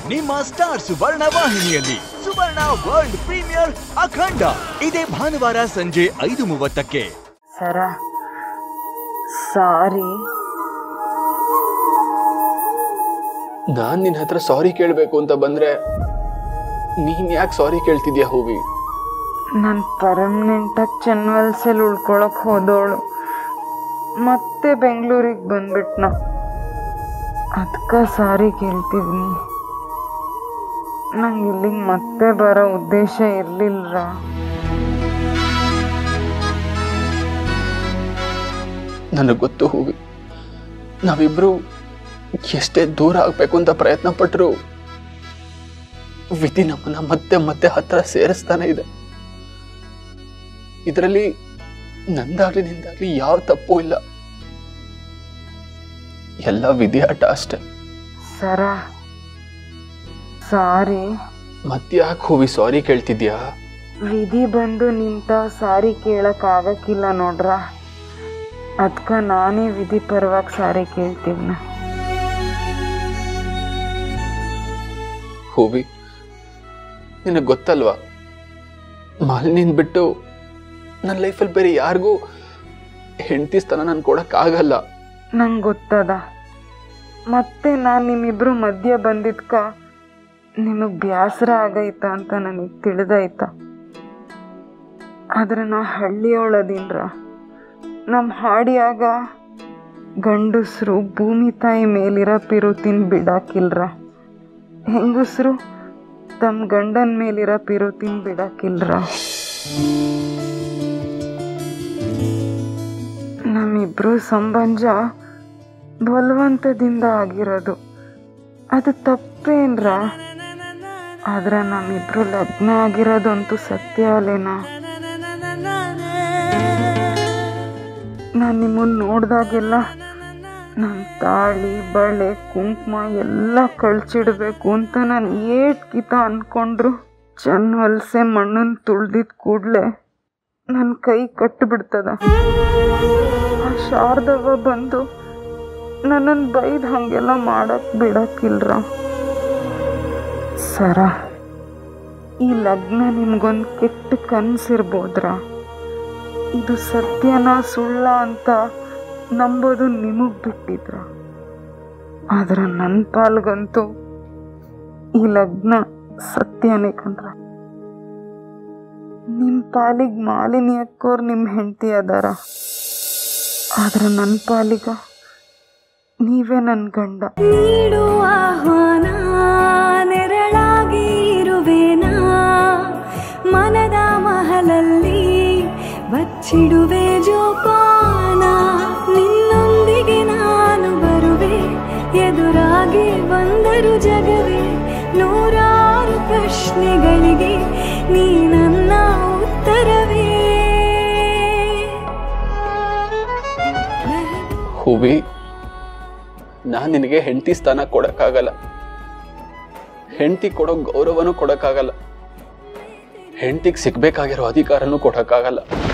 ನಿಮ್ಮ ಸ್ಟಾರ್ ಸುವರ್ಣ ವಾಹಿನಿಯಲ್ಲಿ ಸುವರ್ಣ world premier ಅಖಂಡ ಇದೇ ಭಾನುವಾರ ಸಂಜೆ ಐದು ಮೂವತ್ತಕ್ಕೆ ಸರ ಸಾರಿ ನಾನ್ ನಿನ್ನ ಹತ್ರ ಸಾರಿ ಕೇಳಬೇಕು ಅಂತ ಬಂದ್ರೆ ನೀನ್ ಯಾಕೆ ಸಾರಿ ಕೇಳ್ತಿದ್ಯಾ ಹೂವಿ ನಾನು ಪರ್ಮನೆಂಟಾಗಿ ಚೆನ್ನವಲ್ಸಲ್ಲಿ ಉಳ್ಕೊಳಕ್ ಹೋದವಳು ಮತ್ತೆ ಬೆಂಗಳೂರಿಗೆ ಬಂದ್ಬಿಟ್ನ ಅದಕ್ಕೆ ಸಾರಿ ಕೇಳ್ತಿದ್ನಿ ನಂಗೆ ಇಲ್ಲಿಗೆ ಮತ್ತೆ ಬರೋ ಉದ್ದೇಶ ಇರಲಿಲ್ಲ ನನಗೆ ಗೊತ್ತು ಹೂವಿ ನಾವಿಬ್ರು ಎಷ್ಟೇ ದೂರ ಆಗ್ಬೇಕು ಅಂತ ಪ್ರಯತ್ನ ಪಟ್ಟರು ವಿಧಿ ನಮ್ಮನ್ನ ಮತ್ತೆ ಮತ್ತೆ ಹತ್ರ ಸೇರಿಸ್ತಾನೆ ಇದೆ ಇದರಲ್ಲಿ ನಂದಾಗ್ಲಿ ನಿಂದಾಗ್ಲಿ ಯಾವ ತಪ್ಪು ಇಲ್ಲ ಎಲ್ಲ ವಿಧಿ ಆಟ ಅಷ್ಟೆ ಸರ ಸಾರಿ ಮತ್ತ್ಯಾಕೆ ಹೂವಿ ಸಾರಿ ಕೇಳ್ತಿದ್ಯಾ ವಿಧಿ ಬಂದು ನಿಂತ ಸಾರಿ ಕೇಳಕ್ ಆಗಕ್ಕಿಲ್ಲ ನೋಡ್ರ ಅದ್ಕ ನಾನೇ ವಿಧಿ ಪರವಾಗಿ ಸಾರಿ ಕೇಳ್ತೀವಿ ಹೂವಿ ನಿನಗೆ ಗೊತ್ತಲ್ವಾ ಮಾಲಿನಿನ್ ಬಿಟ್ಟು ನನ್ನ ಲೈಫಲ್ಲಿ ಬೇರೆ ಯಾರಿಗೂ ಹೆಂಡತಿ ಸ್ಥಾನ ನಾನು ಕೊಡಕ್ಕಾಗಲ್ಲ ನಂಗೆ ಗೊತ್ತದ ಮತ್ತೆ ನಾನು ನಿಮ್ಮಿಬ್ರು ಮಧ್ಯ ಬಂದಿದ್ಕ ನಿಮಗೆ ಬೇಸರ ಆಗೈತ ಅಂತ ನನಗೆ ತಿಳಿದೈತ ಆದ್ರೆ ನಾ ಹಳ್ಳಿಯೊಳದೀನ್ರ ನಮ್ಮ ಹಾಡಿಯಾಗ ಗಂಡಸ್ರು ಭೂಮಿ ತಾಯಿ ಮೇಲಿರೋ ಪಿರುತಿನ ಬಿಡಾಕಿಲ್ರ ಹೆಂಗಸ್ರು ತಮ್ಮ ಗಂಡನ ಮೇಲಿರೋ ಪಿರುತಿನ ಬಿಡಾಕಿಲ್ರ ನಮ್ಮಿಬ್ರು ಸಂಬಂಧ ಬಲವಂತದಿಂದ ಆಗಿರೋದು ಅದು ತಪ್ಪೇನ್ರ ಆದ್ರೆ ನಮ್ಮಿಬ್ರು ಲಗ್ನ ಆಗಿರೋದಂತೂ ಸತ್ಯ ಅಲ್ಲೇನಾ ನಾನು ನಿಮ್ಮನ್ನ ನೋಡ್ದಾಗೆಲ್ಲ ನನ್ನ ತಾಳಿ ಬಳೆ ಕುಂಕುಮ ಎಲ್ಲ ಕಳ್ಚಿಡ್ಬೇಕು ಅಂತ ನಾನು ಏಟ್ ಕಿತ ಅನ್ಕೊಂಡ್ರು ಚೆನ್ನ ವಲಸೆ ಮಣ್ಣನ್ನು ತುಳ್ದಿದ್ ಕೂಡ್ಲೆ ನನ್ನ ಕೈ ಕಟ್ಟಿಬಿಡ್ತದ ಆ ಶಾರದವ್ವ ಬಂದು ನನ್ನನ್ನು ಬೈದ್ ಹಂಗೆಲ್ಲ ಮಾಡಕ್ ಬಿಡಕ್ಕಿಲ್ರ ಸರ ಈ ಲಗ್ನ ನಿಮ್ಗೊಂದು ಕೆಟ್ಟ ಕನ್ಸಿರ್ಬೋದ್ರ ಇದು ಸತ್ಯನ ಸುಳ್ಳ ಅಂತ ನಂಬೋದು ನಿಮಗ್ ಬಿಟ್ಟಿದ್ರ ಆದ್ರೆ ನನ್ನ ಪಾಲ್ಗಂತೂ ಈ ಲಗ್ನ ಸತ್ಯನೇ ಕಂದ್ರ ನಿಮ್ಮ ಪಾಲಿಗೆ ಮಾಲಿನಿ ಅಕ್ಕೋರ್ ನಿಮ್ಮ ಹೆಂಡತಿ ಅದಾರ ಆದ್ರೆ ನನ್ನ ಪಾಲಿಗ ನೀವೇ ನನ್ನ ಗಂಡ ನೀಡು ಆಹ್ವಾನ ನೆರಳಾಗಿ ಇರುವೆನಾ ಮನದ ಮಹಲಲ್ಲಿ ಬಚ್ಚಿಡುವೆ ಜೋಪಾನ ನಿನ್ನೊಂದಿಗೆ ನಾನು ಬರುವೆ ಎದುರಾಗಿ ಬಂದರು ಜಗವೇ ನೂರಾರು ಪ್ರಶ್ನೆಗಳಿಗೆ ನೀ ನನ್ನ ಉತ್ತರವೇ ಹೂವಿ ನಾನು ನಿನಗೆ ಹೆಂಡತಿ ಸ್ಥಾನ ಕೊಡಕ್ಕಾಗಲ್ಲ ಹೆಂಡತಿ ಕೊಡೋ ಗೌರವನೂ ಕೊಡಕ್ಕಾಗಲ್ಲ ಹೆಂಡತಿಗೆ ಸಿಗ್ಬೇಕಾಗಿರೋ ಅಧಿಕಾರನೂ ಕೊಡಕ್ಕಾಗಲ್ಲ